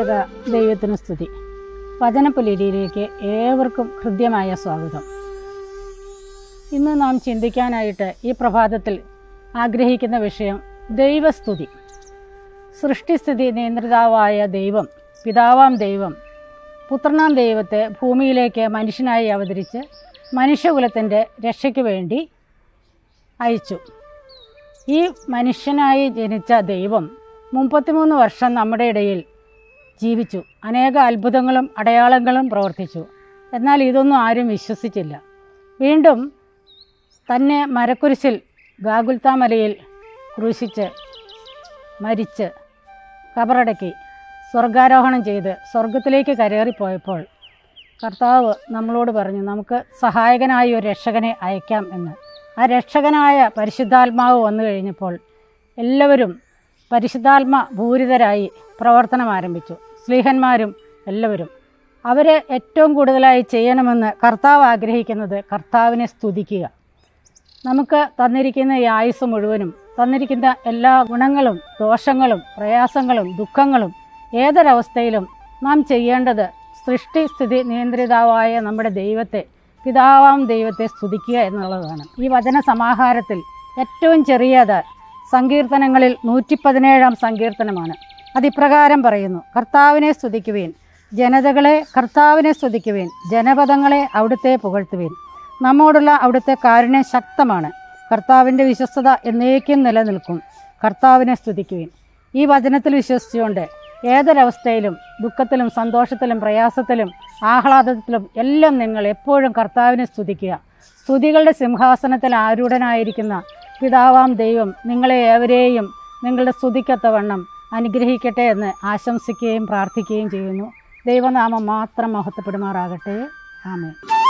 ത്രിയേക ദൈവത്തിന് സ്തുതി വചനപ്പുലരിയിലേക്ക് ഏവർക്കും ഹൃദ്യമായ സ്വാഗതം ഇന്ന് നാം ചിന്തിക്കാനായിട്ട് ഈ പ്രഭാതത്തിൽ ആഗ്രഹിക്കുന്ന വിഷയം ദൈവസ്തുതി സൃഷ്ടിസ്ഥിതി നിയന്ത്രിതാവായ ദൈവം പിതാവാം ദൈവം പുത്രനാം ദൈവത്തെ ഭൂമിയിലേക്ക് മനുഷ്യനായി അവതരിച്ച് മനുഷ്യകുലത്തിൻ്റെ രക്ഷയ്ക്ക് വേണ്ടി അയച്ചു ഈ മനുഷ്യനായി ജനിച്ച ദൈവം മുപ്പത്തിമൂന്ന് വർഷം നമ്മുടെ ഇടയിൽ ജീവിച്ചു അനേക അത്ഭുതങ്ങളും അടയാളങ്ങളും പ്രവർത്തിച്ചു എന്നാൽ ഇതൊന്നും ആരും വിശ്വസിച്ചില്ല വീണ്ടും തന്നെ മരക്കുരിശിൽ ഗാഗുൽത്താമലയിൽ ക്രൂശിച്ച് മരിച്ച് കബറടക്കി സ്വർഗാരോഹണം ചെയ്ത് സ്വർഗത്തിലേക്ക് കരേറിപ്പോയപ്പോൾ കർത്താവ് നമ്മളോട് പറഞ്ഞു നമുക്ക് സഹായകനായ ഒരു രക്ഷകനെ അയക്കാം എന്ന് ആ രക്ഷകനായ പരിശുദ്ധാത്മാവ് വന്നു കഴിഞ്ഞപ്പോൾ എല്ലാവരും പരിശുദ്ധാത്മ ഭൂരിതരായി പ്രവർത്തനം ആരംഭിച്ചു സ്ലീഹന്മാരും എല്ലാവരും അവരെ ഏറ്റവും കൂടുതലായി ചെയ്യണമെന്ന് കർത്താവ് ആഗ്രഹിക്കുന്നത് കർത്താവിനെ സ്തുതിക്കുക നമുക്ക് തന്നിരിക്കുന്ന ഈ ആയുസ് മുഴുവനും തന്നിരിക്കുന്ന എല്ലാ ഗുണങ്ങളും ദോഷങ്ങളും പ്രയാസങ്ങളും ദുഃഖങ്ങളും ഏതൊരവസ്ഥയിലും നാം ചെയ്യേണ്ടത് സൃഷ്ടി സ്ഥിതി നിയന്ത്രിതാവായ നമ്മുടെ ദൈവത്തെ പിതാവാം ദൈവത്തെ സ്തുതിക്കുക എന്നുള്ളതാണ് ഈ വചന സമാഹാരത്തിൽ ഏറ്റവും ചെറിയത് സങ്കീർത്തനങ്ങളിൽ നൂറ്റി പതിനേഴാം സങ്കീർത്തനമാണ് അതിപ്രകാരം പറയുന്നു കർത്താവിനെ സ്തുതിക്കുവീൻ ജനതകളെ കർത്താവിനെ സ്തുതിക്കുവീൻ ജനപദങ്ങളെ അവിടുത്തെ പുകഴ്ത്തുവീൻ നമ്മോടുള്ള അവിടുത്തെ കാരുണ്യം ശക്തമാണ് കർത്താവിൻ്റെ വിശ്വസ്തത എന്നേക്കും നിലനിൽക്കും കർത്താവിനെ സ്തുതിക്കുവിൻ ഈ വചനത്തിൽ വിശ്വസിച്ചുകൊണ്ട് ഏതൊരവസ്ഥയിലും ദുഃഖത്തിലും സന്തോഷത്തിലും പ്രയാസത്തിലും ആഹ്ലാദത്തിലും എല്ലാം നിങ്ങൾ എപ്പോഴും കർത്താവിനെ സ്തുതിക്കുക സ്തുതികളുടെ സിംഹാസനത്തിൽ ആരൂഢനായിരിക്കുന്ന പിതാവാം ദൈവം നിങ്ങളെ ഏവരെയും നിങ്ങളുടെ സ്തുതിക്കത്തവണ്ണം അനുഗ്രഹിക്കട്ടെ എന്ന് ആശംസിക്കുകയും പ്രാർത്ഥിക്കുകയും ചെയ്യുന്നു ദൈവനാമം മാത്രം മഹത്വപ്പെടുമാറാകട്ടെ ആമേൻ